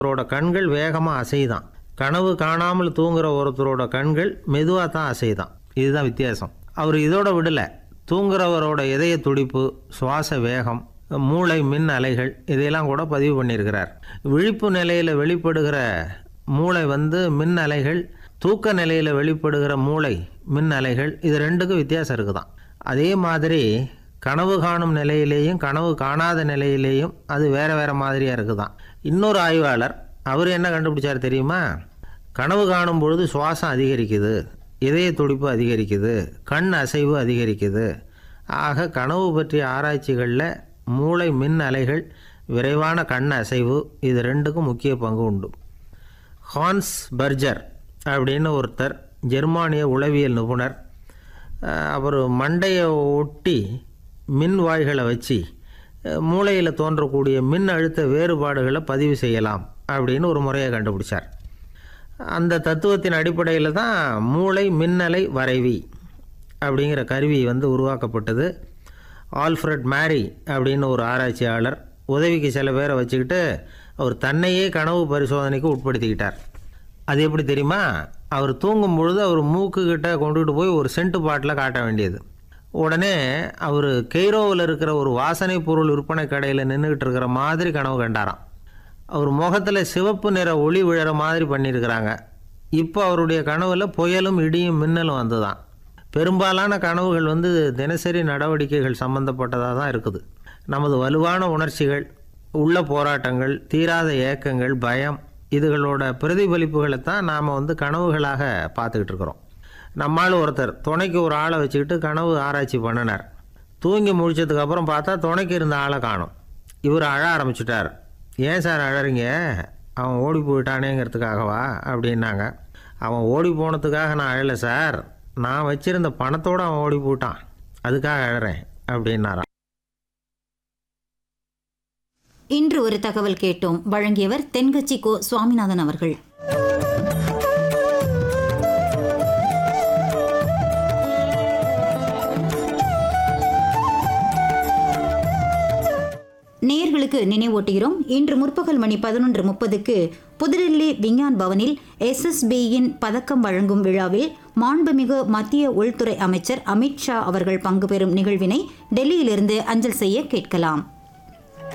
ஒருத்தரோட கண்கள் வேகமாக அசைதான் கனவு காணாமல் தூங்குற ஒருத்தரோட கண்கள் மெதுவாக தான் அசைதான் இதுதான் வித்தியாசம் அவர் இதோட விடலை தூங்குறவரோட இதய துடிப்பு சுவாச வேகம் மூளை மின் அலைகள் இதையெல்லாம் கூட பதிவு பண்ணியிருக்கிறார் விழிப்பு நிலையில் வெளிப்படுகிற மூளை வந்து மின் அலைகள் தூக்க நிலையில் வெளிப்படுகிற மூளை மின் அலைகள் இது ரெண்டுக்கும் வித்தியாசம் இருக்குதான் அதே மாதிரி கனவு காணும் நிலையிலேயும் கனவு காணாத நிலையிலேயும் அது வேறு வேறு மாதிரியாக இருக்குதான் இன்னொரு ஆய்வாளர் அவர் என்ன கண்டுபிடிச்சார் தெரியுமா கனவு காணும் பொழுது சுவாசம் அதிகரிக்குது இதய துடிப்பு அதிகரிக்குது கண் அசைவு அதிகரிக்குது ஆக கனவு பற்றிய ஆராய்ச்சிகளில் மூளை மின் அலைகள் விரைவான கண் அசைவு இது ரெண்டுக்கும் முக்கிய பங்கு உண்டு ஹான்ஸ் பர்ஜர் அப்படின்னு ஒருத்தர் ஜெர்மானிய உளவியல் நிபுணர் அவர் மண்டையை ஒட்டி மின் வாய்களை வச்சு மூளையில் தோன்றக்கூடிய மின் அழுத்த வேறுபாடுகளை பதிவு செய்யலாம் அப்படின்னு ஒரு முறையை கண்டுபிடிச்சார் அந்த தத்துவத்தின் அடிப்படையில் தான் மூளை மின்னலை வரைவி அப்படிங்கிற கருவி வந்து உருவாக்கப்பட்டது ஆல்ஃப்ரட் மேரி அப்படின்னு ஒரு ஆராய்ச்சியாளர் உதவிக்கு சில பேரை வச்சுக்கிட்டு அவர் தன்னையே கனவு பரிசோதனைக்கு உட்படுத்திக்கிட்டார் அது எப்படி தெரியுமா அவர் தூங்கும் பொழுது அவர் மூக்கு கிட்ட கொண்டுகிட்டு போய் ஒரு சென்ட் பாட்டில் காட்ட வேண்டியது உடனே அவர் கெய்ரோவில் இருக்கிற ஒரு வாசனை பொருள் விற்பனை கடையில் நின்றுக்கிட்டு இருக்கிற மாதிரி கனவு கண்டாராம் அவர் முகத்தில் சிவப்பு நிற ஒளி விழற மாதிரி பண்ணியிருக்கிறாங்க இப்போ அவருடைய கனவில் புயலும் இடியும் மின்னலும் வந்துதான் பெரும்பாலான கனவுகள் வந்து தினசரி நடவடிக்கைகள் சம்பந்தப்பட்டதாக தான் இருக்குது நமது வலுவான உணர்ச்சிகள் உள்ள போராட்டங்கள் தீராத ஏக்கங்கள் பயம் இதுகளோட பிரதிபலிப்புகளை தான் நாம் வந்து கனவுகளாக பார்த்துக்கிட்டு இருக்கிறோம் நம்மால் ஒருத்தர் துணைக்கு ஒரு ஆளை வச்சுக்கிட்டு கனவு ஆராய்ச்சி பண்ணினார் தூங்கி முழிச்சதுக்கு அப்புறம் பார்த்தா துணைக்கு இருந்த ஆளை காணும் இவர் அழ ஆரம்பிச்சிட்டார் ஏன் சார் அழறீங்க அவன் ஓடி போயிட்டானேங்கிறதுக்காகவா அப்படின்னாங்க அவன் ஓடி போனதுக்காக நான் அழலை சார் நான் வச்சிருந்த பணத்தோடு அவன் ஓடி போயிட்டான் அதுக்காக அழறேன் அப்படின்னாராம் இன்று ஒரு தகவல் கேட்டோம் வழங்கியவர் தென்கட்சி கோ சுவாமிநாதன் அவர்கள் நேயர்களுக்கு நினைவூட்டுகிறோம் இன்று முற்பகல் மணி பதினொன்று முப்பதுக்கு புதுடில்லி விஞ்ஞான் பவனில் எஸ்எஸ்பியின் பதக்கம் வழங்கும் விழாவில் மாண்புமிகு மத்திய உள்துறை அமைச்சர் அமித்ஷா அவர்கள் பங்கு பெறும் நிகழ்வினை டெல்லியிலிருந்து அஞ்சல் செய்ய கேட்கலாம்